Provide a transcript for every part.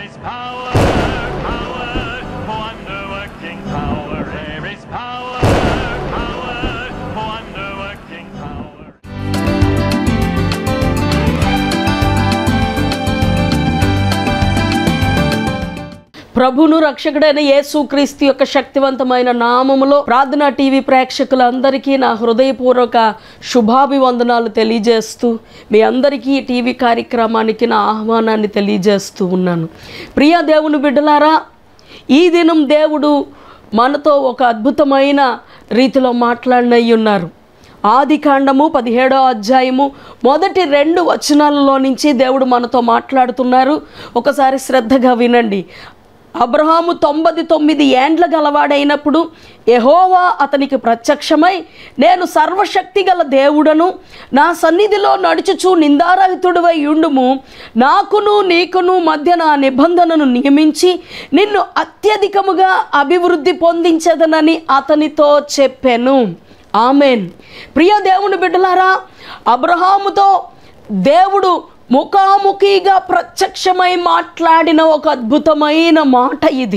is power, power, wonder-working power. There is power, power, wonder-working power. ప్రభును రక్షకుడైన యేసుక్రీస్తు యొక్క శక్తివంతమైన నామములో ప్రార్థనా టీవీ ప్రేక్షకులందరికీ నా హృదయపూర్వక శుభాభివందనాలు తెలియజేస్తూ మీ అందరికీ ఈ టీవీ కార్యక్రమానికి నా ఆహ్వానాన్ని తెలియజేస్తూ ఉన్నాను ప్రియ దేవుని బిడ్డలారా ఈ దినం దేవుడు మనతో ఒక అద్భుతమైన రీతిలో మాట్లాడినై ఉన్నారు ఆది కాండము పదిహేడో అధ్యాయము మొదటి రెండు వచనాలలో నుంచి దేవుడు మనతో మాట్లాడుతున్నారు ఒకసారి శ్రద్ధగా వినండి అబ్రహాము తొంభై తొమ్మిది ఏండ్ల గలవాడైనప్పుడు యెహోవా అతనికి ప్రత్యక్షమై నేను సర్వశక్తి గల దేవుడను నా సన్నిధిలో నడుచుచు నిందారహితుడివై ఉండుము నాకును నీకును మధ్య నా నిబంధనను నియమించి నిన్ను అత్యధికముగా అభివృద్ధి పొందించదనని అతనితో చెప్పాను ఆమెన్ ప్రియ దేవుని బిడ్డలారా అబ్రహాముతో దేవుడు ముఖాముఖిగా ప్రత్యక్షమై మాట్లాడిన ఒక అద్భుతమైన మాట ఇది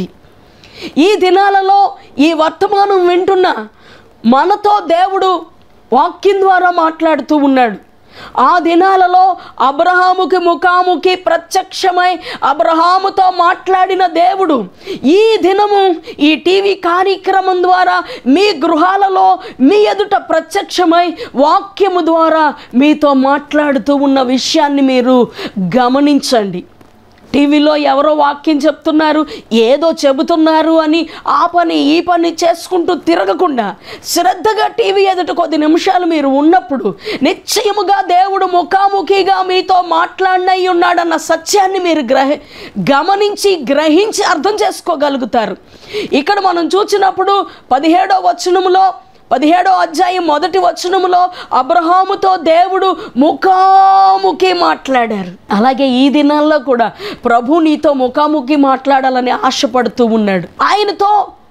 ఈ దినాలలో ఈ వర్తమానం వింటున్న మనతో దేవుడు వాక్యం ద్వారా మాట్లాడుతూ ఉన్నాడు ఆ దినాలలో అబ్రహాముకి ముఖాముఖి ప్రత్యక్షమై అబ్రహాముతో మాట్లాడిన దేవుడు ఈ దినము ఈ టీవీ కార్యక్రమం ద్వారా మీ గృహాలలో మీ ఎదుట ప్రత్యక్షమై వాక్యము ద్వారా మీతో మాట్లాడుతూ ఉన్న విషయాన్ని మీరు గమనించండి టీవీలో ఎవరో వాక్యం చెప్తున్నారు ఏదో చెబుతున్నారు అని ఆ పని ఈ పని చేసుకుంటూ తిరగకుండా శ్రద్ధగా టీవీ ఎదుట కొద్ది నిమిషాలు మీరు ఉన్నప్పుడు నిశ్చయముగా దేవుడు ముఖాముఖిగా మీతో మాట్లాడినై ఉన్నాడన్న సత్యాన్ని మీరు గ్రహ గమనించి గ్రహించి అర్థం చేసుకోగలుగుతారు ఇక్కడ మనం చూసినప్పుడు పదిహేడో వచనములో పదిహేడో అధ్యాయం మొదటి వచనములో అబ్రహాముతో దేవుడు ముఖాముఖి మాట్లాడారు అలాగే ఈ దినాల్లో కూడా ప్రభు నీతో ముఖాముఖి మాట్లాడాలని ఆశపడుతూ ఉన్నాడు ఆయనతో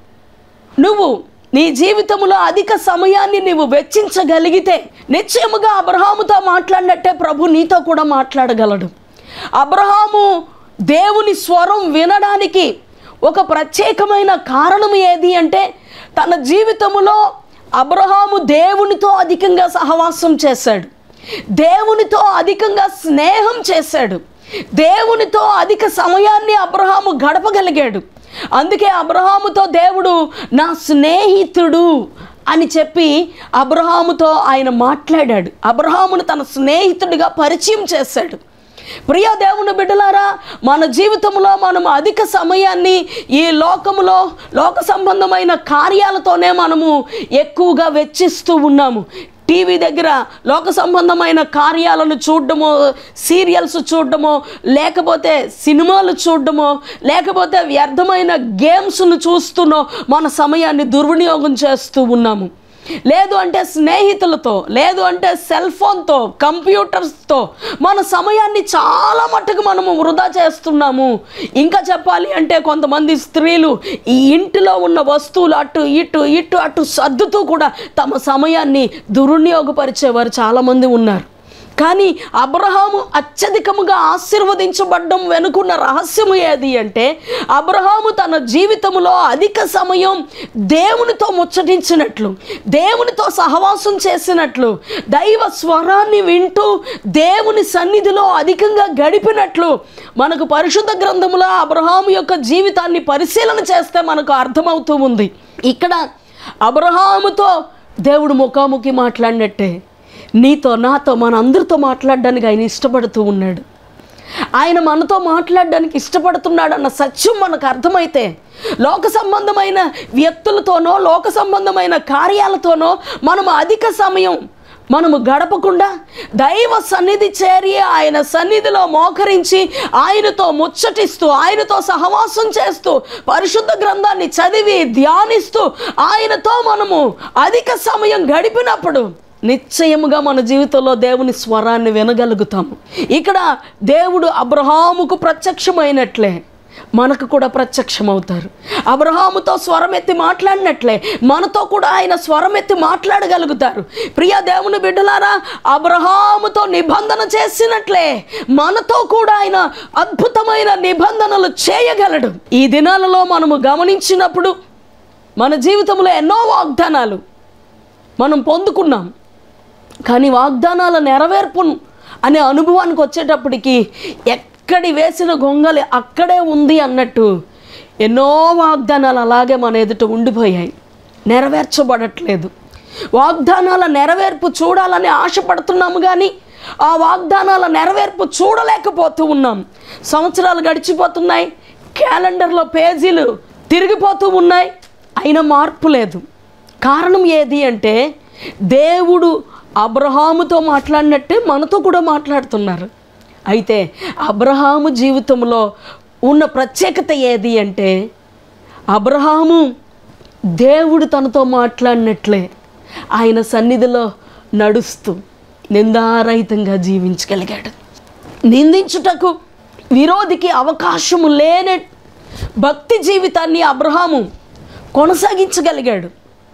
నువ్వు నీ జీవితంలో అధిక సమయాన్ని నువ్వు వెచ్చించగలిగితే నిశ్చయముగా అబ్రహాముతో మాట్లాడినట్టే ప్రభు నీతో కూడా మాట్లాడగలడు అబ్రహాము దేవుని స్వరం వినడానికి ఒక ప్రత్యేకమైన కారణం ఏది అంటే తన జీవితములో అబ్రహాము దేవునితో అధికంగా సహవాసం చేశాడు దేవునితో అధికంగా స్నేహం చేశాడు దేవునితో అధిక సమయాన్ని అబ్రహాము గడపగలిగాడు అందుకే అబ్రహాముతో దేవుడు నా స్నేహితుడు అని చెప్పి అబ్రహాముతో ఆయన మాట్లాడాడు అబ్రహామును తన స్నేహితుడిగా పరిచయం చేశాడు ప్రియ దేవుని బిడ్డలారా మన జీవితంలో మనం అధిక సమయాన్ని ఈ లోకములో లోక సంబంధమైన కార్యాలతోనే మనము ఎక్కువగా వెచ్చిస్తూ ఉన్నాము టీవీ దగ్గర లోక సంబంధమైన కార్యాలను చూడడమో సీరియల్స్ చూడడమో లేకపోతే సినిమాలు చూడడమో లేకపోతే వ్యర్థమైన గేమ్స్ను చూస్తూనో మన సమయాన్ని దుర్వినియోగం చేస్తూ ఉన్నాము లేదు అంటే స్నేహితులతో లేదు అంటే సెల్ ఫోన్తో కంప్యూటర్స్తో మన సమయాన్ని చాలా మట్టుకు మనము వృధా చేస్తున్నాము ఇంకా చెప్పాలి అంటే కొంతమంది స్త్రీలు ఈ ఇంటిలో ఉన్న వస్తువులు అటు ఇటు ఇటు అటు సర్దుతూ కూడా తమ సమయాన్ని దుర్వినియోగపరిచేవారు చాలామంది ఉన్నారు కానీ అబ్రహాము అత్యధికముగా ఆశీర్వదించబడ్డం వెనుకున్న రహస్యము ఏది అంటే అబ్రహాము తన జీవితంలో అధిక సమయం దేవునితో ముచ్చటించినట్లు దేవునితో సహవాసం చేసినట్లు దైవ స్వరాన్ని వింటూ దేవుని సన్నిధిలో అధికంగా గడిపినట్లు మనకు పరిశుద్ధ గ్రంథములో అబ్రహాము యొక్క జీవితాన్ని పరిశీలన చేస్తే మనకు అర్థమవుతూ ఉంది ఇక్కడ అబ్రహాముతో దేవుడు ముఖాముఖి మాట్లాడినట్టే నీతో నాతో మన అందరితో మాట్లాడడానికి ఆయన ఇష్టపడుతూ ఉన్నాడు ఆయన మనతో మాట్లాడడానికి ఇష్టపడుతున్నాడు అన్న సత్యం మనకు అర్థమైతే లోక సంబంధమైన వ్యక్తులతోనో లోక సంబంధమైన కార్యాలతోనో మనం అధిక సమయం మనము గడపకుండా దైవ సన్నిధి చేరి ఆయన సన్నిధిలో మోకరించి ఆయనతో ముచ్చటిస్తూ ఆయనతో సహవాసం చేస్తూ పరిశుద్ధ గ్రంథాన్ని చదివి ధ్యానిస్తూ ఆయనతో మనము అధిక సమయం గడిపినప్పుడు నిశ్చయముగా మన జీవితంలో దేవుని స్వరాన్ని వినగలుగుతాము ఇక్కడ దేవుడు అబ్రహాముకు ప్రత్యక్షమైనట్లే మనకు కూడా ప్రత్యక్షమవుతారు అబ్రహాముతో స్వరమెత్తి మాట్లాడినట్లే మనతో కూడా ఆయన స్వరమెత్తి మాట్లాడగలుగుతారు ప్రియ దేవుని బిడ్డలారా అబ్రహాముతో నిబంధన చేసినట్లే మనతో కూడా ఆయన అద్భుతమైన నిబంధనలు చేయగలడు ఈ దినాలలో మనము గమనించినప్పుడు మన జీవితంలో ఎన్నో వాగ్దానాలు మనం పొందుకున్నాం కానీ వాగ్దానాల నెరవేర్పు అనే అనుభవానికి వచ్చేటప్పటికి ఎక్కడి వేసిన గొంగలి అక్కడే ఉంది అన్నట్టు ఎన్నో వాగ్దానాలు అలాగే మన ఎదుట ఉండిపోయాయి నెరవేర్చబడట్లేదు వాగ్దానాల నెరవేర్పు చూడాలని ఆశపడుతున్నాము కానీ ఆ వాగ్దానాల నెరవేర్పు చూడలేకపోతూ ఉన్నాం సంవత్సరాలు గడిచిపోతున్నాయి క్యాలెండర్లో పేజీలు తిరిగిపోతూ ఉన్నాయి అయినా మార్పు లేదు కారణం ఏది అంటే దేవుడు అబ్రహాముతో మాట్లాడినట్టే మనతో కూడా మాట్లాడుతున్నారు అయితే అబ్రహాము జీవితంలో ఉన్న ప్రత్యేకత ఏది అంటే అబ్రహాము దేవుడు తనతో మాట్లాడినట్లే ఆయన సన్నిధిలో నడుస్తూ నిందారహితంగా జీవించగలిగాడు నిందించుటకు విరోధికి అవకాశము లేని భక్తి జీవితాన్ని అబ్రహాము కొనసాగించగలిగాడు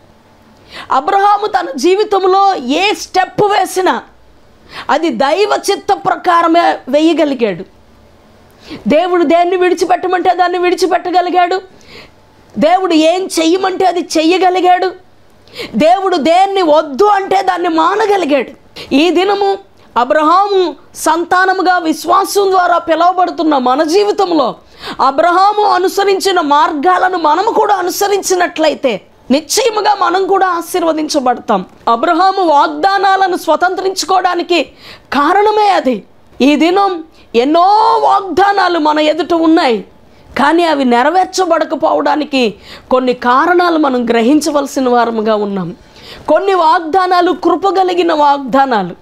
అబ్రహాము తన జీవితంలో ఏ స్టెప్ వేసినా అది దైవ చిత్త ప్రకారమే వేయగలిగాడు దేవుడు దేన్ని విడిచిపెట్టమంటే దాన్ని విడిచిపెట్టగలిగాడు దేవుడు ఏం చెయ్యమంటే అది చెయ్యగలిగాడు దేవుడు దేన్ని వద్దు అంటే దాన్ని మానగలిగాడు ఈ దినము అబ్రహాము సంతానముగా విశ్వాసం ద్వారా పిలువబడుతున్న మన జీవితంలో అబ్రహాము అనుసరించిన మార్గాలను మనము కూడా అనుసరించినట్లయితే నిశ్చయముగా మనం కూడా ఆశీర్వదించబడతాం అబ్రహాము వాగ్దానాలను స్వతంత్రించుకోవడానికి కారణమే అది ఈ దినం ఎన్నో వాగ్దానాలు మన ఎదుట ఉన్నాయి కానీ అవి నెరవేర్చబడకపోవడానికి కొన్ని కారణాలు మనం గ్రహించవలసిన వారముగా ఉన్నాం కొన్ని వాగ్దానాలు కృపగలిగిన వాగ్దానాలు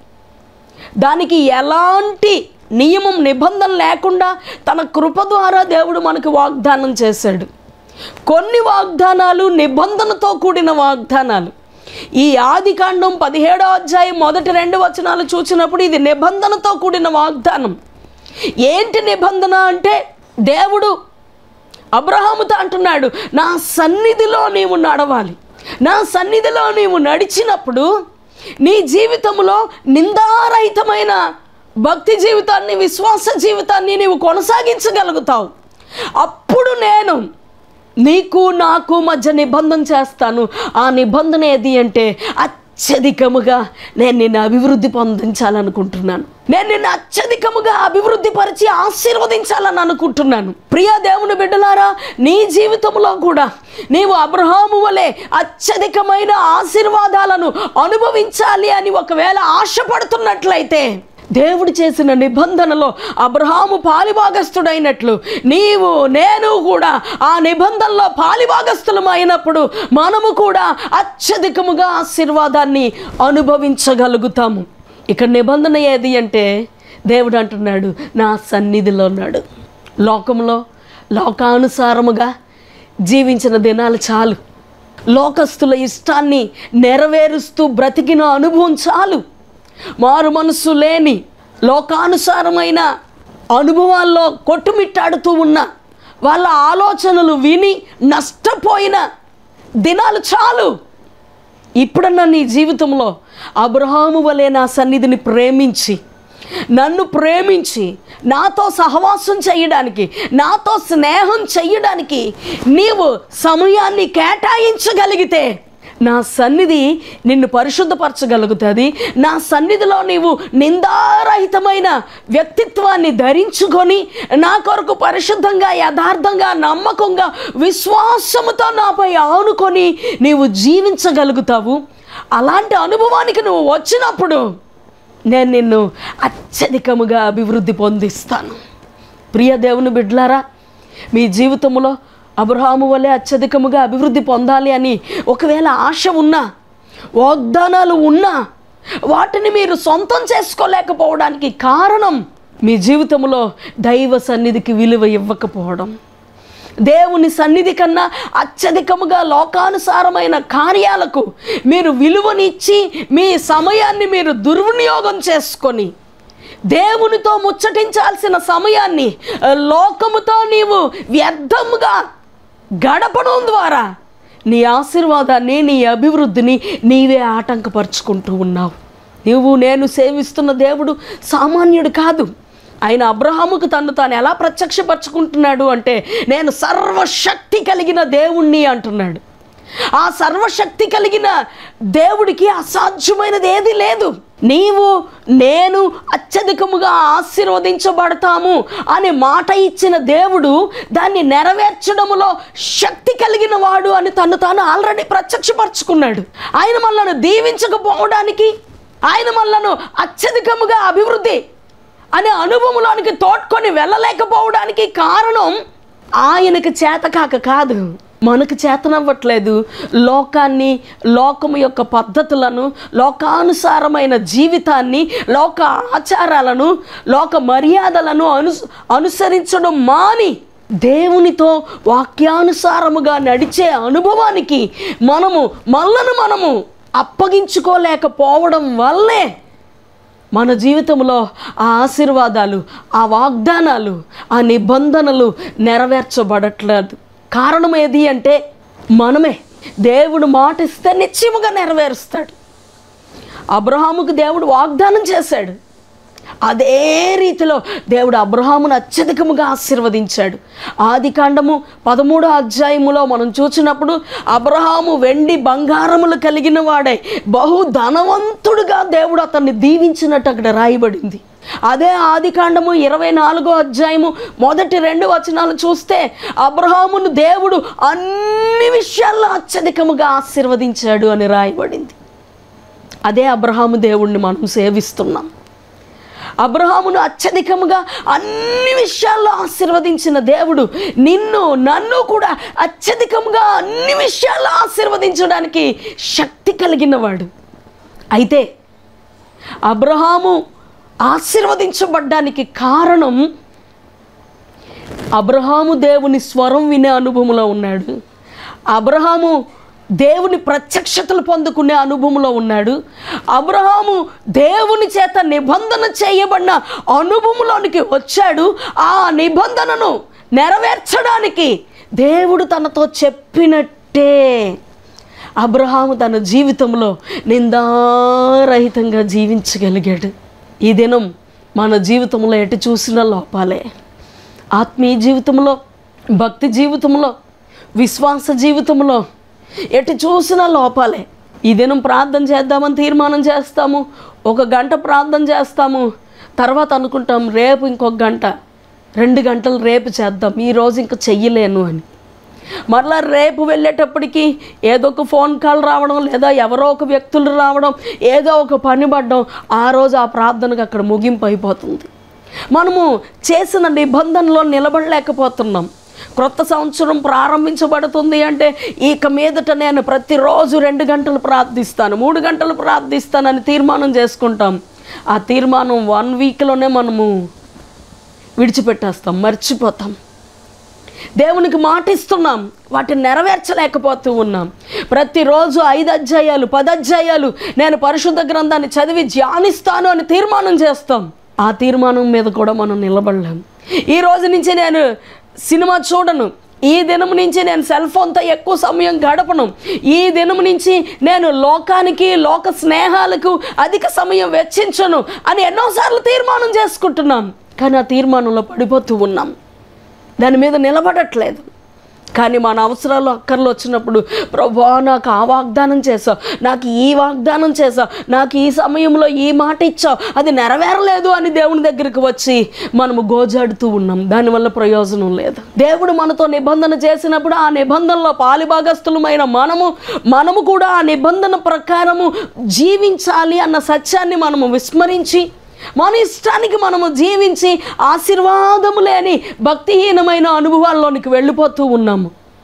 దానికి ఎలాంటి నియమం నిబంధన లేకుండా తన కృప ద్వారా దేవుడు మనకు వాగ్దానం చేశాడు కొన్ని వాగ్దానాలు నిబంధనతో కూడిన వాగ్దానాలు ఈ ఆది కాండం పదిహేడో అధ్యాయం మొదటి రెండు వచనాలు చూసినప్పుడు ఇది నిబంధనతో కూడిన వాగ్దానం ఏంటి నిబంధన అంటే దేవుడు అబ్రహాముతో అంటున్నాడు నా సన్నిధిలో నీవు నడవాలి నా సన్నిధిలో నీవు నడిచినప్పుడు నీ జీవితంలో నిందారహితమైన భక్తి జీవితాన్ని విశ్వాస జీవితాన్ని నీవు కొనసాగించగలుగుతావు అప్పుడు నేను నీకు నాకు మధ్య నిబంధన చేస్తాను ఆ నిబంధన ఏది అంటే అత్యధికముగా నేను నిన్ను అభివృద్ధి పొందించాలనుకుంటున్నాను నేను నిన్ను అత్యధికముగా అభివృద్ధి పరిచి ఆశీర్వదించాలని అనుకుంటున్నాను ప్రియ దేవుని బిడ్డలారా నీ జీవితంలో కూడా నీవు అబ్రహాము వలె అత్యధికమైన ఆశీర్వాదాలను అనుభవించాలి అని ఒకవేళ ఆశపడుతున్నట్లయితే దేవుడు చేసిన నిబంధనలో అబ్రహాము పాలిభాగస్థుడైనట్లు నీవు నేను కూడా ఆ నిబంధనలో పాలిభాగస్థులం అయినప్పుడు మనము కూడా అత్యధికముగా ఆశీర్వాదాన్ని అనుభవించగలుగుతాము ఇక్కడ నిబంధన ఏది అంటే దేవుడు అంటున్నాడు నా సన్నిధిలో ఉన్నాడు లోకంలో లోకానుసారముగా జీవించిన దినాలు చాలు లోకస్తుల ఇష్టాన్ని నెరవేరుస్తూ బ్రతికిన అనుభవం చాలు మారు మనసు లేని లోకానుసారమైన అనుభవాల్లో కొట్టుమిట్టాడుతూ ఉన్న వాళ్ళ ఆలోచనలు విని నష్టపోయిన దినాలు చాలు ఇప్పుడన్నా నీ జీవితంలో అబ్రహాము వలె నా సన్నిధిని ప్రేమించి నన్ను ప్రేమించి నాతో సహవాసం చేయడానికి నాతో స్నేహం చేయడానికి నీవు సమయాన్ని కేటాయించగలిగితే నా సన్నిధి నిన్ను పరిశుద్ధపరచగలుగుతుంది నా సన్నిధిలో నీవు నిందారహితమైన వ్యక్తిత్వాన్ని ధరించుకొని నా కొరకు పరిశుద్ధంగా యథార్థంగా నమ్మకంగా విశ్వాసముతో నాపై ఆనుకొని నీవు జీవించగలుగుతావు అలాంటి అనుభవానికి నువ్వు వచ్చినప్పుడు నేను నిన్ను అత్యధికముగా అభివృద్ధి పొందిస్తాను ప్రియ దేవుని బిడ్లారా మీ జీవితంలో అబ్రహాము వలె అత్యధికముగా అభివృద్ధి పొందాలి అని ఒకవేళ ఆశ ఉన్నా వాగ్దానాలు ఉన్నా వాటిని మీరు సొంతం చేసుకోలేకపోవడానికి కారణం మీ జీవితంలో దైవ సన్నిధికి విలువ ఇవ్వకపోవడం దేవుని సన్నిధి కన్నా అత్యధికముగా లోకానుసారమైన కార్యాలకు మీరు విలువనిచ్చి మీ సమయాన్ని మీరు దుర్వినియోగం చేసుకొని దేవునితో ముచ్చటించాల్సిన సమయాన్ని ఆ, లోకముతో నీవు వ్యర్థముగా గడపడం ద్వారా నీ ఆశీర్వాదాన్ని నీ అభివృద్ధిని నీవే ఆటంకపరుచుకుంటూ ఉన్నావు నువ్వు నేను సేవిస్తున్న దేవుడు సామాన్యుడు కాదు ఆయన అబ్రహాముకు తను తాను ఎలా ప్రత్యక్షపరచుకుంటున్నాడు అంటే నేను సర్వశక్తి కలిగిన దేవుణ్ణి అంటున్నాడు ఆ సర్వశక్తి కలిగిన దేవుడికి అసాధ్యమైనది ఏది లేదు నీవు నేను అత్యధికముగా ఆశీర్వదించబడతాము అనే మాట ఇచ్చిన దేవుడు దాన్ని నెరవేర్చడములో శక్తి కలిగిన వాడు అని తను తాను ఆల్రెడీ ప్రత్యక్షపరచుకున్నాడు ఆయన మనల్ని దీవించకపోవడానికి ఆయన మనలను అత్యధికముగా అభివృద్ధి అనే అనుభవంలోనికి తోడ్కొని వెళ్ళలేకపోవడానికి కారణం ఆయనకు చేతకాక కాదు మనకు చేతనవ్వట్లేదు లోకాన్ని లోకము యొక్క పద్ధతులను లోకానుసారమైన జీవితాన్ని లోక ఆచారాలను లోక మర్యాదలను అను అనుసరించడం మాని దేవునితో వాక్యానుసారముగా నడిచే అనుభవానికి మనము మనలను మనము అప్పగించుకోలేకపోవడం వల్లే మన జీవితంలో ఆ ఆశీర్వాదాలు ఆ వాగ్దానాలు ఆ నిబంధనలు నెరవేర్చబడట్లేదు కారణం ఏది అంటే మనమే దేవుడు మాట ఇస్తే నిశ్చయముగా నెరవేరుస్తాడు అబ్రహాముకు దేవుడు వాగ్దానం చేశాడు అదే రీతిలో దేవుడు అబ్రహామును అత్యధికముగా ఆశీర్వదించాడు ఆది కాండము పదమూడో అధ్యాయములో మనం చూసినప్పుడు అబ్రహాము వెండి బంగారములు కలిగిన వాడే బహు ధనవంతుడుగా దేవుడు అతన్ని దీవించినట్టు అక్కడ రాయబడింది అదే ఆది కాండము ఇరవై నాలుగో అధ్యాయము మొదటి రెండు వచనాలు చూస్తే అబ్రహామును దేవుడు అన్ని విషయాల్లో అత్యధికముగా ఆశీర్వదించాడు అని రాయబడింది అదే అబ్రహాము దేవుణ్ణి మనం సేవిస్తున్నాం అబ్రహామును అత్యధికముగా అన్ని విషయాల్లో ఆశీర్వదించిన దేవుడు నిన్ను నన్ను కూడా అత్యధికముగా అన్ని విషయాల్లో ఆశీర్వదించడానికి శక్తి కలిగిన వాడు అయితే అబ్రహాము ఆశీర్వదించబడ్డానికి కారణం అబ్రహాము దేవుని స్వరం వినే అనుభవంలో ఉన్నాడు అబ్రహాము దేవుని ప్రత్యక్షతలు పొందుకునే అనుభవంలో ఉన్నాడు అబ్రహాము దేవుని చేత నిబంధన చేయబడిన అనుభవంలోనికి వచ్చాడు ఆ నిబంధనను నెరవేర్చడానికి దేవుడు తనతో చెప్పినట్టే అబ్రహాము తన జీవితంలో నిందారహితంగా జీవించగలిగాడు ఈ దినం మన జీవితంలో ఎటు చూసిన లోపాలే ఆత్మీయ జీవితంలో భక్తి జీవితంలో విశ్వాస జీవితంలో ఎటు చూసినా లోపాలే ఈ దినం ప్రార్థన చేద్దామని తీర్మానం చేస్తాము ఒక గంట ప్రార్థన చేస్తాము తర్వాత అనుకుంటాం రేపు ఇంకొక గంట రెండు గంటలు రేపు చేద్దాం ఈరోజు ఇంకా చెయ్యలేను అని మరలా రేపు వెళ్ళేటప్పటికి ఏదో ఒక ఫోన్ కాల్ రావడం లేదా ఎవరో ఒక వ్యక్తులు రావడం ఏదో ఒక పని పడడం ఆ రోజు ఆ ప్రార్థనకు అక్కడ ముగింపు అయిపోతుంది మనము చేసిన నిబంధనలో నిలబడలేకపోతున్నాం క్రొత్త సంవత్సరం ప్రారంభించబడుతుంది అంటే ఇక మీదట నేను ప్రతిరోజు రెండు గంటలు ప్రార్థిస్తాను మూడు గంటలు ప్రార్థిస్తానని తీర్మానం చేసుకుంటాం ఆ తీర్మానం వన్ వీక్లోనే మనము విడిచిపెట్టేస్తాం మర్చిపోతాం దేవునికి మాటిస్తున్నాం వాటిని నెరవేర్చలేకపోతూ ఉన్నాం ప్రతిరోజు ఐదు అధ్యాయాలు పది అధ్యాయాలు నేను పరిశుద్ధ గ్రంథాన్ని చదివి ధ్యానిస్తాను అని తీర్మానం చేస్తాం ఆ తీర్మానం మీద కూడా మనం నిలబడలేం ఈ రోజు నుంచి నేను సినిమా చూడను ఈ దినం నుంచి నేను సెల్ ఫోన్తో ఎక్కువ సమయం గడపను ఈ దినం నుంచి నేను లోకానికి లోక స్నేహాలకు అధిక సమయం వెచ్చించను అని ఎన్నోసార్లు తీర్మానం చేసుకుంటున్నాం కానీ ఆ తీర్మానంలో పడిపోతూ ఉన్నాం దాని మీద నిలబడట్లేదు కానీ మన అవసరాలు అక్కర్లు వచ్చినప్పుడు ప్రభా నాకు ఆ వాగ్దానం చేసావు నాకు ఈ వాగ్దానం చేసావు నాకు ఈ సమయంలో ఈ మాట ఇచ్చావు అది నెరవేరలేదు అని దేవుని దగ్గరికి వచ్చి మనము గోజాడుతూ ఉన్నాం దానివల్ల ప్రయోజనం లేదు దేవుడు మనతో నిబంధన చేసినప్పుడు ఆ నిబంధనలో పాలిభాగస్థులమైన మనము మనము కూడా ఆ నిబంధన ప్రకారము జీవించాలి అన్న సత్యాన్ని మనము విస్మరించి మన ఇష్టానికి మనము జీవించి ఆశీర్వాదము లేని భక్తిహీనమైన అనుభవాల్లోనికి వెళ్ళిపోతూ ఉన్నాము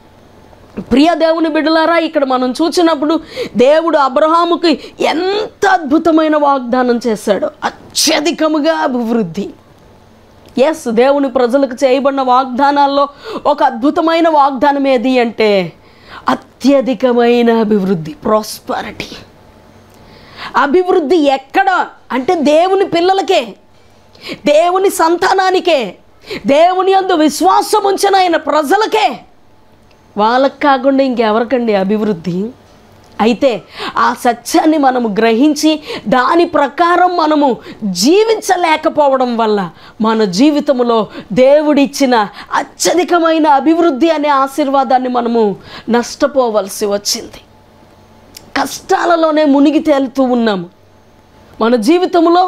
ప్రియ దేవుని బిడ్డలారా ఇక్కడ మనం చూసినప్పుడు దేవుడు అబ్రహాముకి ఎంత అద్భుతమైన వాగ్దానం చేశాడో అత్యధికముగా అభివృద్ధి ఎస్ దేవుని ప్రజలకు చేయబడిన వాగ్దానాల్లో ఒక అద్భుతమైన వాగ్దానం ఏది అంటే అత్యధికమైన అభివృద్ధి ప్రాస్పరిటీ అభివృద్ధి ఎక్కడ అంటే దేవుని పిల్లలకే దేవుని సంతానానికే దేవుని అందు విశ్వాసం ఉంచిన ఆయన ప్రజలకే వాళ్ళకి కాకుండా ఇంకెవరికండి అభివృద్ధి అయితే ఆ సత్యాన్ని మనము గ్రహించి దాని ప్రకారం మనము జీవించలేకపోవడం వల్ల మన జీవితంలో దేవుడిచ్చిన అత్యధికమైన అభివృద్ధి అనే ఆశీర్వాదాన్ని మనము నష్టపోవలసి వచ్చింది కష్టాలలోనే మునిగి తేలుతూ ఉన్నాము మన జీవితంలో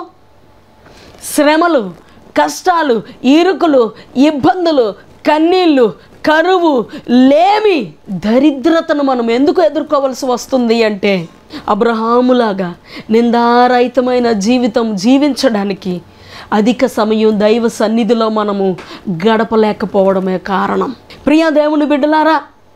శ్రమలు కష్టాలు ఇరుకులు ఇబ్బందులు కన్నీళ్ళు కరువు లేమి దరిద్రతను మనం ఎందుకు ఎదుర్కోవలసి వస్తుంది అంటే అబ్రహాములాగా నిందారహితమైన జీవితం జీవించడానికి అధిక సమయం దైవ సన్నిధిలో మనము గడపలేకపోవడమే కారణం ప్రియా దేవుని బిడ్డలారా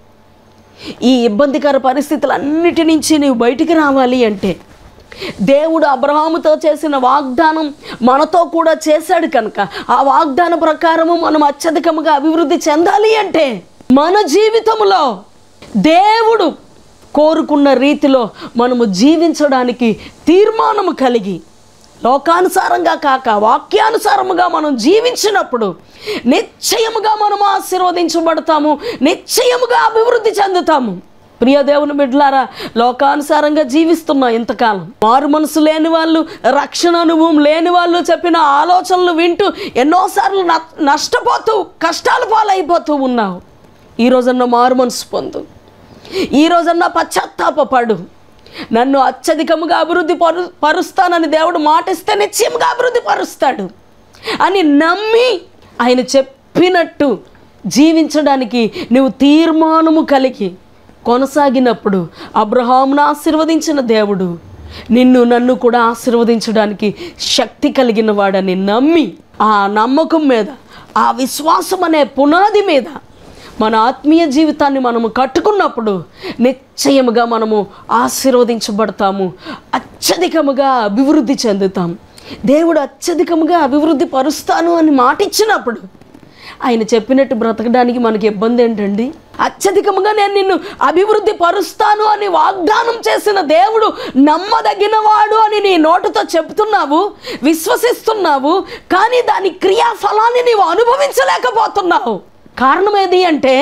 ఈ ఇబ్బందికర పరిస్థితులన్నిటి నుంచి నీవు బయటికి రావాలి అంటే దేవుడు అబ్రహాముతో చేసిన వాగ్దానం మనతో కూడా చేశాడు కనుక ఆ వాగ్దాన ప్రకారము మనం అత్యధికముగా అభివృద్ధి చెందాలి అంటే మన జీవితంలో దేవుడు కోరుకున్న రీతిలో మనము జీవించడానికి తీర్మానము కలిగి లోకానుసారంగా కాక వాక్యానుసారముగా మనం జీవించినప్పుడు నిశ్చయముగా మనం ఆశీర్వదించబడతాము నిశ్చయముగా అభివృద్ధి చెందుతాము ప్రియ దేవుని బిడ్డలారా లోకానుసారంగా జీవిస్తున్నాం ఇంతకాలం మారు మనసు లేని వాళ్ళు రక్షణ అనుభవం లేని వాళ్ళు చెప్పిన ఆలోచనలు వింటూ ఎన్నోసార్లు న- నష్టపోతూ కష్టాలు పాలైపోతూ ఉన్నావు ఈ రోజన్న మారు మనసు పొందు ఈ రోజన్నా పశ్చాత్తాపడు నన్ను అత్యధికముగా అభివృద్ధి పరు పరుస్తానని దేవుడు మాటిస్తే నిశ్చయముగా అభివృద్ధి పరుస్తాడు అని నమ్మి ఆయన చెప్పినట్టు జీవించడానికి నువ్వు తీర్మానము కలిగి కొనసాగినప్పుడు అబ్రహామును ఆశీర్వదించిన దేవుడు నిన్ను నన్ను కూడా ఆశీర్వదించడానికి శక్తి కలిగిన వాడని నమ్మి ఆ నమ్మకం మీద ఆ విశ్వాసం అనే పునాది మీద మన ఆత్మీయ జీవితాన్ని మనము కట్టుకున్నప్పుడు నిశ్చయముగా మనము ఆశీర్వదించబడతాము అత్యధికముగా అభివృద్ధి చెందుతాం దేవుడు అత్యధికముగా అభివృద్ధి పరుస్తాను అని మాట ఇచ్చినప్పుడు ఆయన చెప్పినట్టు బ్రతకడానికి మనకి ఇబ్బంది ఏంటండి అత్యధికముగా నేను నిన్ను అభివృద్ధి పరుస్తాను అని వాగ్దానం చేసిన దేవుడు నమ్మదగిన వాడు అని నీ నోటుతో చెప్తున్నావు విశ్వసిస్తున్నావు కానీ దాని క్రియాఫలాన్ని నీవు అనుభవించలేకపోతున్నావు కారణం ఏది అంటే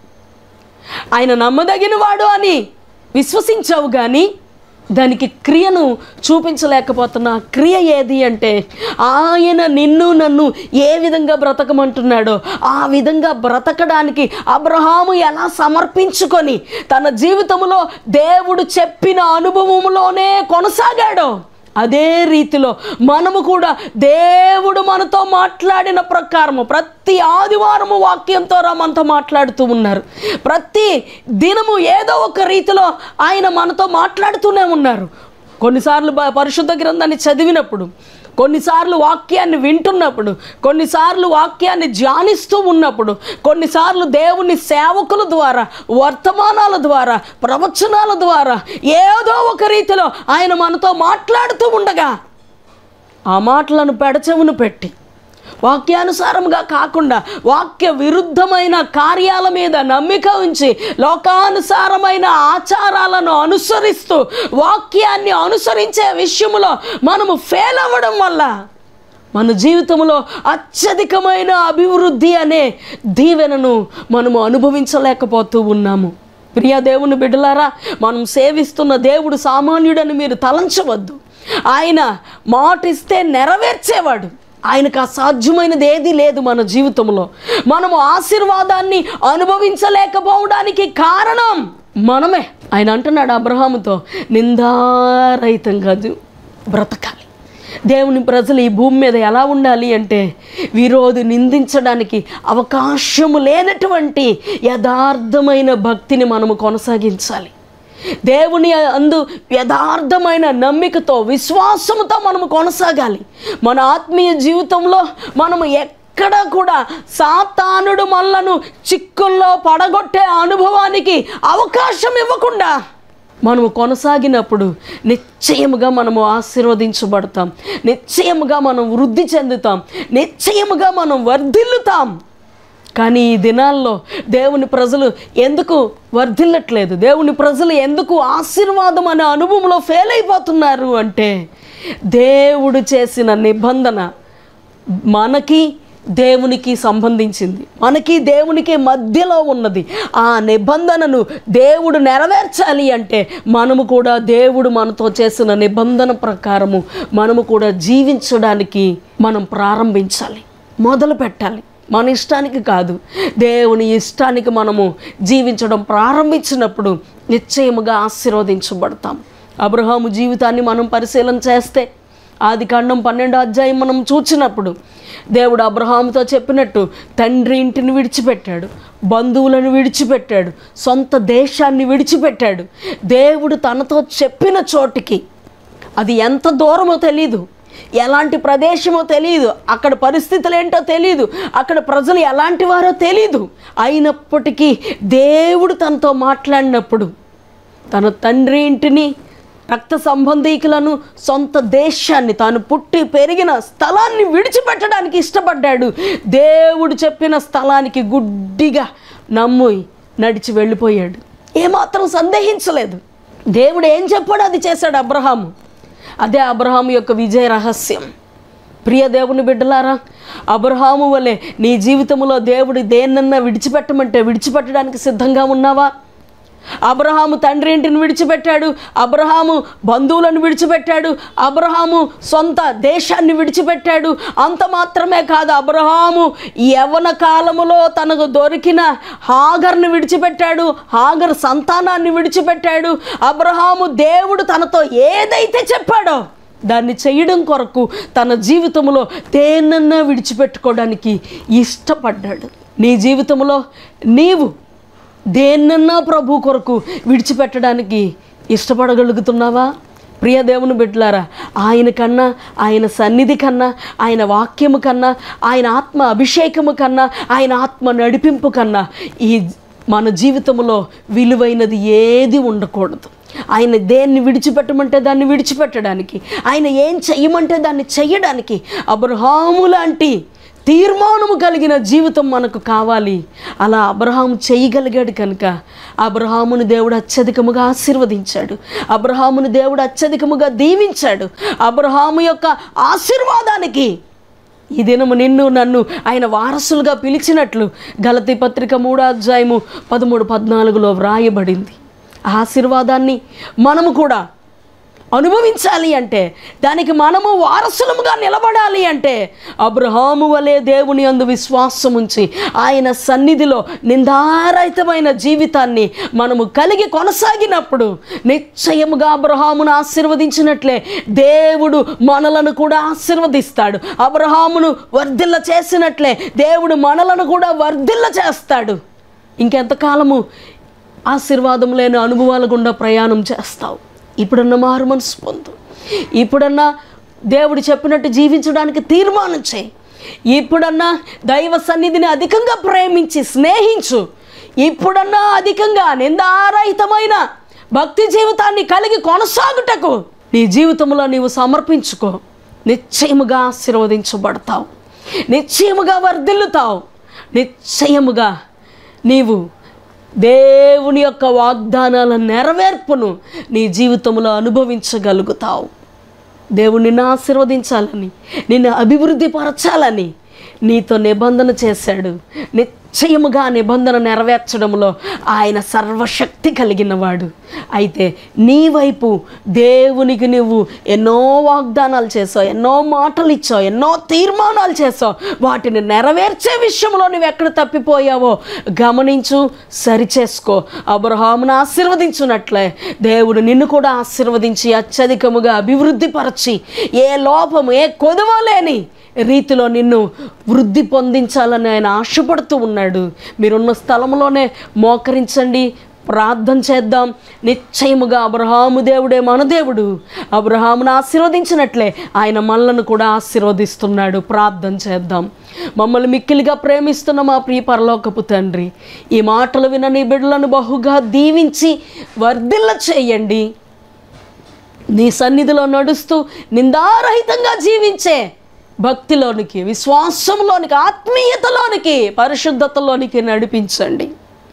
ఆయన నమ్మదగిన వాడు అని విశ్వసించావు కానీ దానికి క్రియను చూపించలేకపోతున్న ఆ క్రియ ఏది అంటే ఆయన నిన్ను నన్ను ఏ విధంగా బ్రతకమంటున్నాడో ఆ విధంగా బ్రతకడానికి అబ్రహాము ఎలా సమర్పించుకొని తన జీవితంలో దేవుడు చెప్పిన అనుభవములోనే కొనసాగాడో అదే రీతిలో మనము కూడా దేవుడు మనతో మాట్లాడిన ప్రకారము ప్రతి ఆదివారము వాక్యంతో రా మనతో మాట్లాడుతూ ఉన్నారు ప్రతి దినము ఏదో ఒక రీతిలో ఆయన మనతో మాట్లాడుతూనే ఉన్నారు కొన్నిసార్లు బ- పరిశుద్ధ గ్రంథాన్ని చదివినప్పుడు కొన్నిసార్లు వాక్యాన్ని వింటున్నప్పుడు కొన్నిసార్లు వాక్యాన్ని ధ్యానిస్తూ ఉన్నప్పుడు కొన్నిసార్లు దేవుని సేవకుల ద్వారా వర్తమానాల ద్వారా ప్రవచనాల ద్వారా ఏదో ఒక రీతిలో ఆయన మనతో మాట్లాడుతూ ఉండగా ఆ మాటలను పెడచెవును పెట్టి వాక్యానుసారంగా కాకుండా వాక్య విరుద్ధమైన కార్యాల మీద నమ్మిక ఉంచి లోకానుసారమైన ఆచారాలను అనుసరిస్తూ వాక్యాన్ని అనుసరించే విషయంలో మనము ఫెయిల్ అవ్వడం వల్ల మన జీవితంలో అత్యధికమైన అభివృద్ధి అనే దీవెనను మనము అనుభవించలేకపోతూ ఉన్నాము ప్రియ దేవుని బిడ్డలారా మనం సేవిస్తున్న దేవుడు సామాన్యుడని మీరు తలంచవద్దు ఆయన మాటిస్తే నెరవేర్చేవాడు ఆయనకు అసాధ్యమైనది ఏది లేదు మన జీవితంలో మనము ఆశీర్వాదాన్ని అనుభవించలేకపోవడానికి కారణం మనమే ఆయన అంటున్నాడు అబ్రహాముతో నిందారహితంగా జీ- బ్రతకాలి దేవుని ప్రజలు ఈ భూమి మీద ఎలా ఉండాలి అంటే విరోధి నిందించడానికి అవకాశము లేనటువంటి యథార్థమైన భక్తిని మనము కొనసాగించాలి దేవుని అందు యథార్థమైన నమ్మికతో విశ్వాసముతో మనము కొనసాగాలి మన ఆత్మీయ జీవితంలో మనము ఎక్కడ కూడా సాతానుడు మనలను చిక్కుల్లో పడగొట్టే అనుభవానికి అవకాశం ఇవ్వకుండా మనము కొనసాగినప్పుడు నిశ్చయముగా మనము ఆశీర్వదించబడతాం నిశ్చయముగా మనం వృద్ధి చెందుతాం నిశ్చయముగా మనం వర్ధిల్లుతాం కానీ ఈ దినాల్లో దేవుని ప్రజలు ఎందుకు వర్ధిల్లట్లేదు దేవుని ప్రజలు ఎందుకు ఆశీర్వాదం అనే అనుభవంలో ఫెయిల్ అయిపోతున్నారు అంటే దేవుడు చేసిన నిబంధన మనకి దేవునికి సంబంధించింది మనకి దేవునికి మధ్యలో ఉన్నది ఆ నిబంధనను దేవుడు నెరవేర్చాలి అంటే మనము కూడా దేవుడు మనతో చేసిన నిబంధన ప్రకారము మనము కూడా జీవించడానికి మనం ప్రారంభించాలి మొదలు పెట్టాలి మన ఇష్టానికి కాదు దేవుని ఇష్టానికి మనము జీవించడం ప్రారంభించినప్పుడు నిశ్చయముగా ఆశీర్వదించబడతాం అబ్రహాము జీవితాన్ని మనం పరిశీలన చేస్తే ఆది కాండం పన్నెండో అధ్యాయం మనం చూచినప్పుడు దేవుడు అబ్రహాముతో చెప్పినట్టు తండ్రి ఇంటిని విడిచిపెట్టాడు బంధువులను విడిచిపెట్టాడు సొంత దేశాన్ని విడిచిపెట్టాడు దేవుడు తనతో చెప్పిన చోటికి అది ఎంత దూరమో తెలీదు ఎలాంటి ప్రదేశమో తెలియదు అక్కడ పరిస్థితులు ఏంటో తెలియదు అక్కడ ప్రజలు ఎలాంటి వారో తెలీదు అయినప్పటికీ దేవుడు తనతో మాట్లాడినప్పుడు తన తండ్రి ఇంటిని రక్త సంబంధీకులను సొంత దేశాన్ని తాను పుట్టి పెరిగిన స్థలాన్ని విడిచిపెట్టడానికి ఇష్టపడ్డాడు దేవుడు చెప్పిన స్థలానికి గుడ్డిగా నమ్ము నడిచి వెళ్ళిపోయాడు ఏమాత్రం సందేహించలేదు దేవుడు ఏం చెప్పాడో అది చేశాడు అబ్రహాము అదే అబ్రహాము యొక్క విజయ రహస్యం ప్రియ దేవుని బిడ్డలారా అబ్రహాము వలె నీ జీవితంలో దేవుడు దేన్నన్నా విడిచిపెట్టమంటే విడిచిపెట్టడానికి సిద్ధంగా ఉన్నావా అబ్రహాము తండ్రి ఇంటిని విడిచిపెట్టాడు అబ్రహాము బంధువులను విడిచిపెట్టాడు అబ్రహాము సొంత దేశాన్ని విడిచిపెట్టాడు అంత మాత్రమే కాదు అబ్రహాము యవన కాలములో తనకు దొరికిన హాగర్ని విడిచిపెట్టాడు హాగర్ సంతానాన్ని విడిచిపెట్టాడు అబ్రహాము దేవుడు తనతో ఏదైతే చెప్పాడో దాన్ని చేయడం కొరకు తన జీవితంలో దేన్నన్నా విడిచిపెట్టుకోవడానికి ఇష్టపడ్డాడు నీ జీవితంలో నీవు దేన్నన్నా ప్రభు కొరకు విడిచిపెట్టడానికి ఇష్టపడగలుగుతున్నావా ప్రియ దేవుని బిడ్డలారా ఆయన కన్నా ఆయన సన్నిధి కన్నా ఆయన వాక్యము కన్నా ఆయన ఆత్మ అభిషేకము కన్నా ఆయన ఆత్మ నడిపింపు కన్నా ఈ మన జీవితంలో విలువైనది ఏది ఉండకూడదు ఆయన దేన్ని విడిచిపెట్టమంటే దాన్ని విడిచిపెట్టడానికి ఆయన ఏం చెయ్యమంటే దాన్ని చెయ్యడానికి అబ్రహాము లాంటి తీర్మానము కలిగిన జీవితం మనకు కావాలి అలా అబ్రహాం చేయగలిగాడు కనుక అబ్రహామును దేవుడు అత్యధికముగా ఆశీర్వదించాడు అబ్రహామును దేవుడు అత్యధికముగా దీవించాడు అబ్రహాము యొక్క ఆశీర్వాదానికి ఈ దినము నిన్ను నన్ను ఆయన వారసులుగా పిలిచినట్లు గలతి పత్రిక మూడో అధ్యాయము పదమూడు పద్నాలుగులో వ్రాయబడింది ఆ ఆశీర్వాదాన్ని మనము కూడా అనుభవించాలి అంటే దానికి మనము వారసులముగా నిలబడాలి అంటే అబ్రహాము వలె దేవుని అందు విశ్వాసం ఉంచి ఆయన సన్నిధిలో నిందారహితమైన జీవితాన్ని మనము కలిగి కొనసాగినప్పుడు నిశ్చయముగా అబ్రహామును ఆశీర్వదించినట్లే దేవుడు మనలను కూడా ఆశీర్వదిస్తాడు అబ్రహామును వర్ధిల్ల చేసినట్లే దేవుడు మనలను కూడా వర్ధిల్ల చేస్తాడు ఇంకెంతకాలము ఆశీర్వాదం లేని అనుభవాల గుండా ప్రయాణం చేస్తావు ఇప్పుడన్నా మారు మనసు పొందు ఇప్పుడన్నా దేవుడు చెప్పినట్టు జీవించడానికి తీర్మానం చేయి ఇప్పుడన్నా దైవ సన్నిధిని అధికంగా ప్రేమించి స్నేహించు ఇప్పుడన్నా అధికంగా నిందారహితమైన భక్తి జీవితాన్ని కలిగి కొనసాగుటకు నీ జీవితంలో నీవు సమర్పించుకో నిశ్చయముగా ఆశీర్వదించబడతావు నిశ్చయముగా వర్ధిల్లుతావు నిశ్చయముగా నీవు దేవుని యొక్క వాగ్దానాల నెరవేర్పును నీ జీవితంలో అనుభవించగలుగుతావు దేవుడు నిన్ను ఆశీర్వదించాలని నిన్ను అభివృద్ధి పరచాలని నీతో నిబంధన చేశాడు నిశ్చయముగా ఆ నిబంధన నెరవేర్చడంలో ఆయన సర్వశక్తి కలిగిన వాడు అయితే నీ వైపు దేవునికి నువ్వు ఎన్నో వాగ్దానాలు చేసావు ఎన్నో మాటలు ఇచ్చావు ఎన్నో తీర్మానాలు చేసావు వాటిని నెరవేర్చే విషయంలో నువ్వు ఎక్కడ తప్పిపోయావో గమనించు సరిచేసుకో అబ్రహామును ఆశీర్వదించున్నట్లే దేవుడు నిన్ను కూడా ఆశీర్వదించి అత్యధికముగా అభివృద్ధి పరచి ఏ లోపము ఏ కొదువ లేని రీతిలో నిన్ను వృద్ధి పొందించాలని ఆయన ఆశపడుతూ ఉన్నాడు మీరున్న స్థలంలోనే మోకరించండి ప్రార్థన చేద్దాం నిశ్చయముగా అబ్రహాము దేవుడే మన దేవుడు అబ్రహామును ఆశీర్వదించినట్లే ఆయన మనలను కూడా ఆశీర్వదిస్తున్నాడు ప్రార్థన చేద్దాం మమ్మల్ని మిక్కిలిగా ప్రేమిస్తున్న మా ప్రియ పరలోకపు తండ్రి ఈ మాటలు విన నీ బిడ్డలను బహుగా దీవించి వర్ధిల్ల చేయండి నీ సన్నిధిలో నడుస్తూ నిందారహితంగా జీవించే భక్తిలోనికి విశ్వాసంలోనికి ఆత్మీయతలోనికి పరిశుద్ధతలోనికి నడిపించండి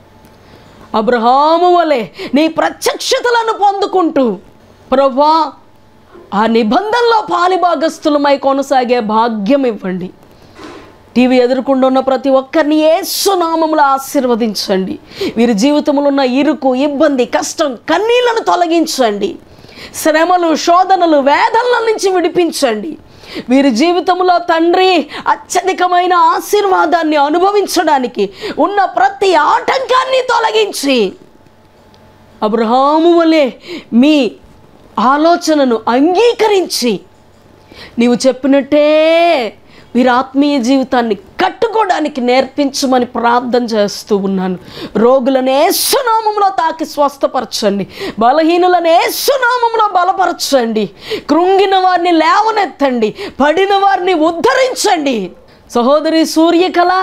అబ్రహాము వలె నీ ప్రత్యక్షతలను పొందుకుంటూ ప్రభా ఆ నిబంధనలో పాలిభాగస్థులమై కొనసాగే భాగ్యం ఇవ్వండి టీవీ ఎదుర్కొంటూ ఉన్న ప్రతి ఒక్కరిని ఏసునామములో ఆశీర్వదించండి వీరి జీవితంలో ఉన్న ఇరుకు ఇబ్బంది కష్టం కన్నీళ్లను తొలగించండి శ్రమలు శోధనలు వేదనల నుంచి విడిపించండి వీరి జీవితంలో తండ్రి అత్యధికమైన ఆశీర్వాదాన్ని అనుభవించడానికి ఉన్న ప్రతి ఆటంకాన్ని తొలగించి అబ్రహాము వలె మీ ఆలోచనను అంగీకరించి నీవు చెప్పినట్టే వీరి ఆత్మీయ జీవితాన్ని కట్టుకోవడానికి నేర్పించమని ప్రార్థన చేస్తూ ఉన్నాను రోగులను ఏసునామంలో తాకి స్వస్థపరచండి బలహీనులను ఏసునామంలో బలపరచండి కృంగిన వారిని లేవనెత్తండి పడిన వారిని ఉద్ధరించండి సహోదరి సూర్యకళ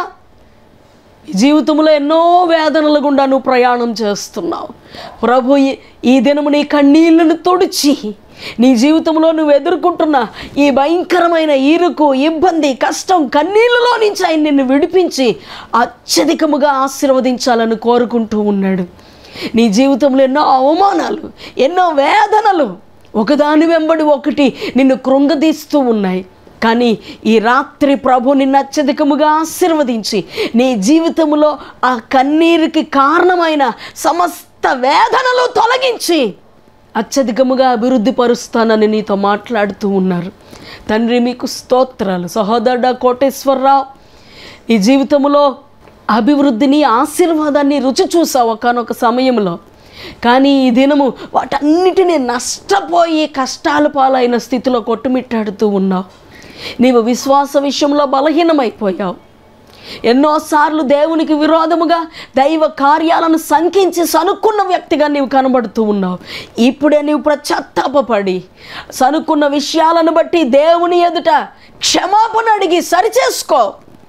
ఈ జీవితంలో ఎన్నో వేదనల గుండా నువ్వు ప్రయాణం చేస్తున్నావు ప్రభు ఈ- ఈ దినము నీ కన్నీళ్లను తుడిచి నీ జీవితంలో నువ్వు ఎదుర్కొంటున్న ఈ భయంకరమైన ఇరుకు ఇబ్బంది కష్టం కన్నీళ్ళలో నుంచి ఆయన నిన్ను విడిపించి అత్యధికముగా ఆశీర్వదించాలని కోరుకుంటూ ఉన్నాడు నీ జీవితంలో ఎన్నో అవమానాలు ఎన్నో వేదనలు ఒకదాని వెంబడి ఒకటి నిన్ను కృంగదీస్తూ ఉన్నాయి కానీ ఈ రాత్రి ప్రభు నిన్ను అత్యధికముగా ఆశీర్వదించి నీ జీవితంలో ఆ కన్నీరుకి కారణమైన సమస్త వేదనలు తొలగించి అత్యధికముగా అభివృద్ధి పరుస్తానని నీతో మాట్లాడుతూ ఉన్నారు తండ్రి మీకు స్తోత్రాలు సహోదరుడ కోటేశ్వరరావు ఈ జీవితంలో అభివృద్ధిని ఆశీర్వాదాన్ని రుచి చూసావు ఒకనొక సమయంలో కానీ ఈ దినము వాటన్నిటిని నష్టపోయి కష్టాల పాలైన స్థితిలో కొట్టుమిట్టాడుతూ ఉన్నావు నీవు విశ్వాస విషయంలో బలహీనమైపోయావు ఎన్నోసార్లు దేవునికి విరోధముగా దైవ కార్యాలను సంకించి సనుక్కున్న వ్యక్తిగా నీవు కనబడుతూ ఉన్నావు ఇప్పుడే నీవు ప్రశ్చాత్తాపడి సనుక్కున్న విషయాలను బట్టి దేవుని ఎదుట క్షమాపణ అడిగి సరిచేసుకో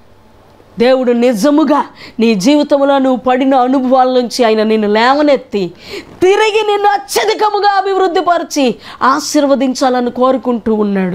దేవుడు నిజముగా నీ జీవితంలో నువ్వు పడిన అనుభవాల నుంచి ఆయన నిన్ను లేవనెత్తి తిరిగి నిన్ను అత్యధికముగా అభివృద్ధిపరిచి ఆశీర్వదించాలని కోరుకుంటూ ఉన్నాడు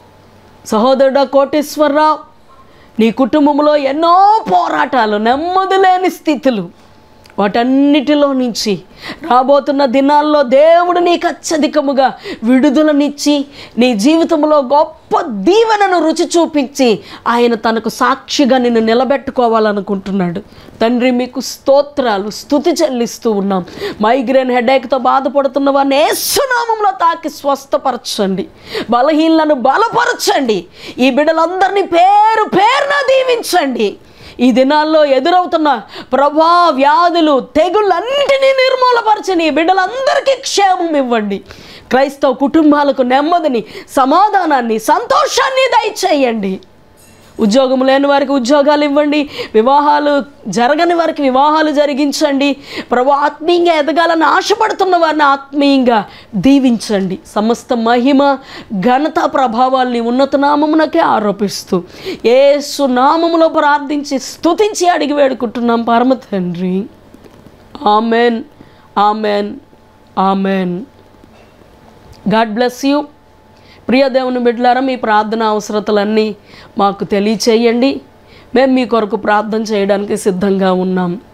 సహోదరుడా కోటేశ్వరరావు నీ కుటుంబంలో ఎన్నో పోరాటాలు నెమ్మది లేని స్థితులు వాటన్నిటిలో నుంచి రాబోతున్న దినాల్లో దేవుడు నీకు అత్యధికముగా విడుదలనిచ్చి నీ జీవితంలో గొప్ప దీవెనను రుచి చూపించి ఆయన తనకు సాక్షిగా నిన్ను నిలబెట్టుకోవాలనుకుంటున్నాడు తండ్రి మీకు స్తోత్రాలు స్థుతి చెల్లిస్తూ ఉన్నాం మైగ్రేన్ హెడేక్తో బాధపడుతున్న వారిని ఏసునామంలో తాకి స్వస్థపరచండి బలహీనలను బలపరచండి ఈ బిడ్డలందరినీ పేరు పేరున దీవించండి ఈ దినాల్లో ఎదురవుతున్న ప్రభా వ్యాధులు తెగుళ్ళన్నిటినీ నిర్మూలపరచని ఈ బిడ్డలందరికీ క్షేమం ఇవ్వండి క్రైస్తవ కుటుంబాలకు నెమ్మదిని సమాధానాన్ని సంతోషాన్ని దయచేయండి ఉద్యోగం లేని వారికి ఉద్యోగాలు ఇవ్వండి వివాహాలు జరగని వారికి వివాహాలు జరిగించండి ప్రభు ఆత్మీయంగా ఎదగాలని ఆశపడుతున్న వారిని ఆత్మీయంగా దీవించండి సమస్త మహిమ ఘనత ప్రభావాల్ని ఉన్నత నామమునకే ఆరోపిస్తూ ఏసు నామములో ప్రార్థించి స్తుతించి అడిగి వేడుకుంటున్నాం పరమ తండ్రి amen amen amen God bless you ప్రియ దేవుని బిడ్డలారా మీ ప్రార్థన అవసరతలన్నీ మాకు తెలియచేయండి మేము మీ కొరకు ప్రార్థన చేయడానికి సిద్ధంగా ఉన్నాం